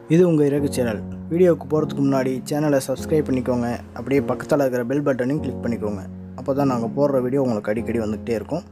இது உங்கள் இறகு சேனல் வீடியோவுக்கு போகிறதுக்கு முன்னாடி சேனலை சப்ஸ்கிரைப் பண்ணிக்கோங்க அப்படியே பக்கத்தில் இருக்கிற பெல் பட்டனையும் கிளிக் பண்ணிக்கோங்க அப்போ தான் நாங்கள் போடுற வீடியோ உங்களுக்கு அடிக்கடி வந்துக்கிட்டே இருக்கும்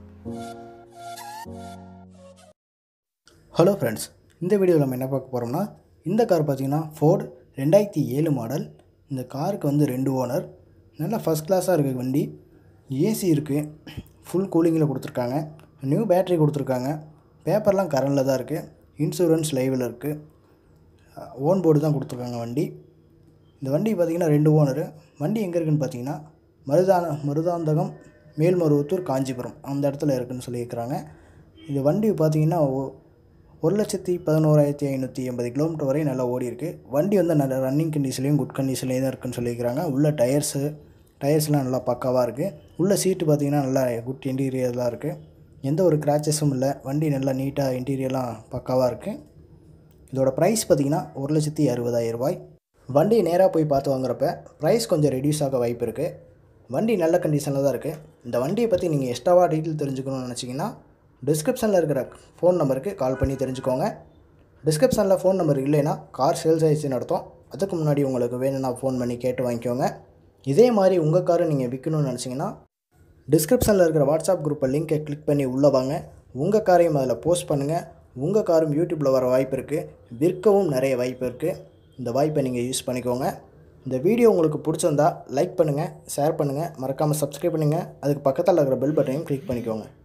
ஹலோ ஃப்ரெண்ட்ஸ் இந்த வீடியோவில் நம்ம என்ன பார்க்க போகிறோம்னா இந்த கார் பார்த்தீங்கன்னா ஃபோர்டு ரெண்டாயிரத்தி ஏழு மாடல் இந்த காருக்கு வந்து ரெண்டு ஓனர் நல்லா ஃபஸ்ட் கிளாஸாக இருக்குது வண்டி ஏசி இருக்குது ஃபுல் கூலிங்கில் கொடுத்துருக்காங்க நியூ பேட்டரி கொடுத்துருக்காங்க பேப்பர்லாம் கரண்டில் தான் இருக்குது இன்சூரன்ஸ் லைவில் இருக்குது ஓன் போர்டு தான் கொடுத்துருக்காங்க வண்டி இந்த வண்டி பார்த்திங்கன்னா ரெண்டு ஓனரு வண்டி எங்கே இருக்குதுன்னு பார்த்தீங்கன்னா மருதான மருதாந்தகம் மேல்மருவத்தூர் காஞ்சிபுரம் அந்த இடத்துல இருக்குதுன்னு சொல்லியிருக்கிறாங்க இந்த வண்டி பார்த்திங்கன்னா ஒ- ஒரு லட்சத்தி பதினோராயிரத்தி ஐநூற்றி எண்பது கிலோமீட்டர் வரை நல்லா ஓடி இருக்கு வண்டி வந்து நல்ல ரன்னிங் கண்டிஷன்லேயும் குட் கண்டிஷன்லேயும் தான் இருக்குன்னு சொல்லியிருக்கிறாங்க உள்ள டயர்ஸு டயர்ஸ்லாம் நல்லா பக்காவாக இருக்குது உள்ள சீட்டு பார்த்திங்கன்னா நல்லா குட் இன்டீரியர்லாம் இருக்குது எந்த ஒரு கிராச்சஸும் இல்லை வண்டி நல்லா நீட்டாக இன்டீரியர்லாம் பக்காவாக இருக்குது இதோட ப்ரைஸ் பார்த்தீங்கன்னா ஒரு லட்சத்தி அறுபதாயிரம் ரூபாய் வண்டியை நேராக போய் பார்த்து வாங்குறப்ப ப்ரைஸ் கொஞ்சம் ரெடியூஸ் ஆக வாய்ப்பு இருக்குது வண்டி நல்ல கண்டிஷனில் தான் இருக்குது இந்த வண்டியை பற்றி நீங்கள் எக்ஸ்ட்ராவாக டீட்டெயில் தெரிஞ்சுக்கணும்னு நினச்சிங்கன்னா டிஸ்கிரிப்ஷனில் இருக்கிற ஃபோன் நம்பருக்கு கால் பண்ணி தெரிஞ்சுக்கோங்க டிஸ்கிரிப்ஷனில் ஃபோன் நம்பர் இல்லைன்னா கார் சேல்ஸ் ஆயிடுச்சு நடத்தும் அதுக்கு முன்னாடி உங்களுக்கு வேணும்னா ஃபோன் பண்ணி கேட்டு வாங்கிக்கோங்க இதே மாதிரி உங்கள் காரை நீங்கள் விற்கணும்னு நினச்சிங்கன்னா டிஸ்கிரிப்ஷனில் இருக்கிற வாட்ஸ்அப் குரூப்பை லிங்கை கிளிக் பண்ணி உள்ளே வாங்க உங்கள் காரையும் அதில் போஸ்ட் பண்ணுங்கள் உங்கள் காரும் யூடியூப்பில் வர வாய்ப்பு இருக்குது விற்கவும் நிறைய வாய்ப்பு இருக்குது இந்த வாய்ப்பை நீங்கள் யூஸ் பண்ணிக்கோங்க இந்த வீடியோ உங்களுக்கு பிடிச்சிருந்தா லைக் பண்ணுங்கள் ஷேர் பண்ணுங்கள் மறக்காமல் சப்ஸ்கிரைப் பண்ணுங்கள் அதுக்கு பக்கத்தில் இருக்கிற பெல் பட்டனையும் கிளிக் பண்ணிக்கோங்க